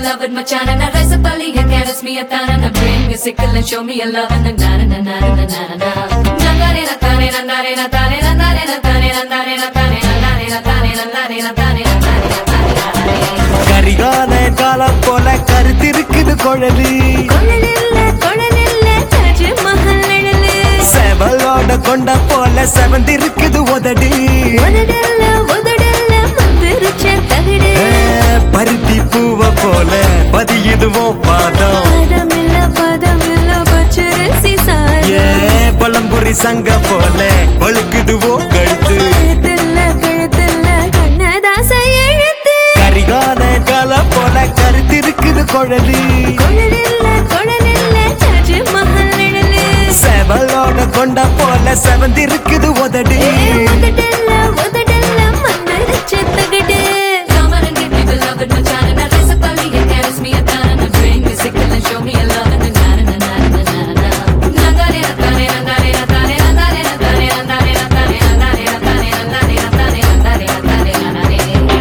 beloved Machan and I rise up early and caress me a tan and I bring a sickle and show me a love and a na na na na na na na na Nandare na tane nandare na tane nandare na tane nandare na tane nandare na tane nandare na tane nandare na tane Karikala காலம் போல கருத்திருக்குது குழலி கொழலில்ல கொழலில்ல தாஜ்மஹல் நிழலு செவலோட கொண்ட போல செவந்திருக்குது உதடி உதடல்ல உதடல்ல மந்திரிச்ச தகடு ஏ, பருத்தி பூவ போல பதியுதுவோ பாதம் பதமில்ல பதமில்ல பச்சரிசி சாறு ஏ பழம்புரி சங்க போல பழுக்குதுவோ கழுத்து கழுத்துல கழுத்துல கண்ணதாச எழுத்து கரிகால காலம் போல கருத்திருக்குது குழலி கொழலில்ல கொழலில்ல தாஜ்மஹல் நிழலு செவலோட கொண்ட போல செவந்திருக்குது உதடி உதடல்ல உதடல்ல மந்திரிச்ச தகடு Come on and give me beloved Machan and I rise up early and caress me a tan and I bring me sickle and show me a love and a na na na na na na na Nandare na tane nandare na tane nandare na tane nandare na tane nandare na tane nandare na tane nandare na tane nandare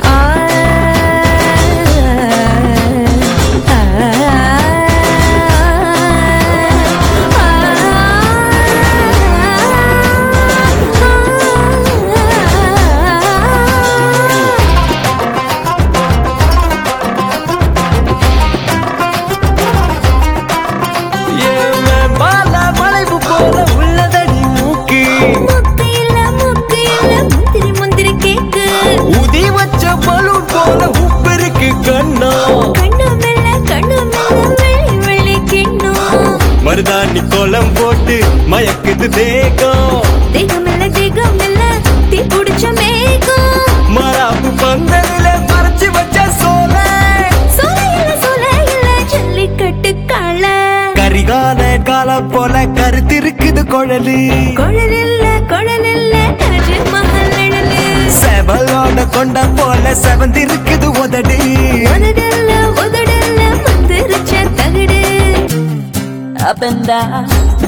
ஏன் பால வளைவு போல உள்ளதடி மூக்கு முக்கு இல்ல முக்கு இல்ல முந்திரி முந்திரி கேக்கு உதி வச்ச பலூன் போல உப்பிருக்கு கண்ணா கண்ணு மெல்ல கண்ணு மெல்ல வெள்ளி வெள்ளி கிண்ணம் மருதாணி கோலம் போட்டு மயக்குது தேகம் தேகமில்ல தேகமில்ல தீ புடிச்ச மேகம் மராப்பு பந்தலில மறைச்சு வச்ச சோல சோலையில சோலையில ஜல்லிக்கட்டு காள கரிகால காலம் போல கருத்திருக்குது குழலி குழலில்ல குழலில்ல தாஜ்மஹல் நிழலு செவலோட கொண்ட போல செவந்திருக்குது உதடி உதடல்ல உதடல்ல மந்திரிச்ச தகடு up and down,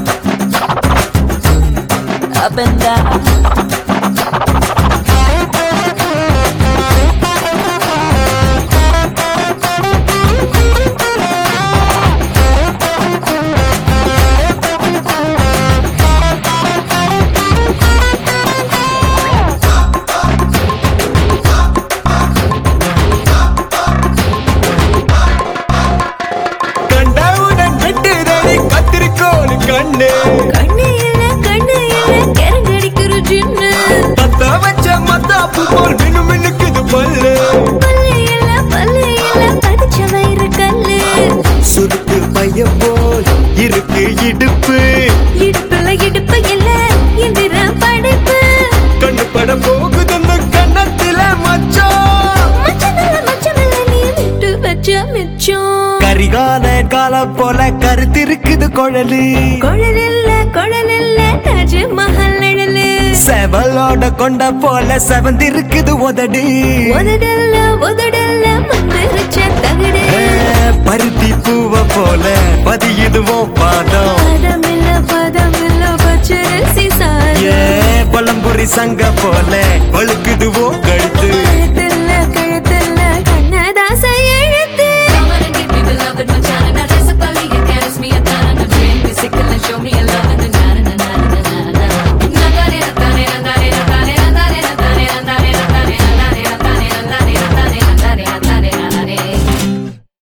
up and down. கண்டவுடன் வெட்டுதடி கத்திரிக்கோள் கண்ணு கண்ணு இல்ல கண்ணு இல்ல கரங்கடிக்கிற ஜின்னு பத்த வச்ச மத்தாப்பு போல் மினு மினுக்குது பல்லு பல்லு இல்ல பல்லு இல்ல பதிச்ச வயிறு கல்லு சுருக்கு பைய போல் இருக்கு இடுப்பு இடுப்புல இடுப்பு இல்ல எந்திர படைப்பு கண்ணு பட போகுது அந்த கண்ணத்தில மச்சம் மச்சமில்ல மச்சமில்ல நீ விட்டு வச்ச மிச்சம் கரிகால காலம் போல கருத்திருக்குது குழலி குழலில்ல குழலில்ல தாஜ்மஹல் நிழலு செவலோட கொண்ட போல செவந்திருக்குது உதடி உதடல்ல உதடல்ல மந்திரிச்ச தகடு ஏ, பருத்தி பூவ போல பதியுதுவோ பாதம் பதமில்ல பதமில்ல பச்சரிசி சாறு ஏ பழம்புரி சங்க போல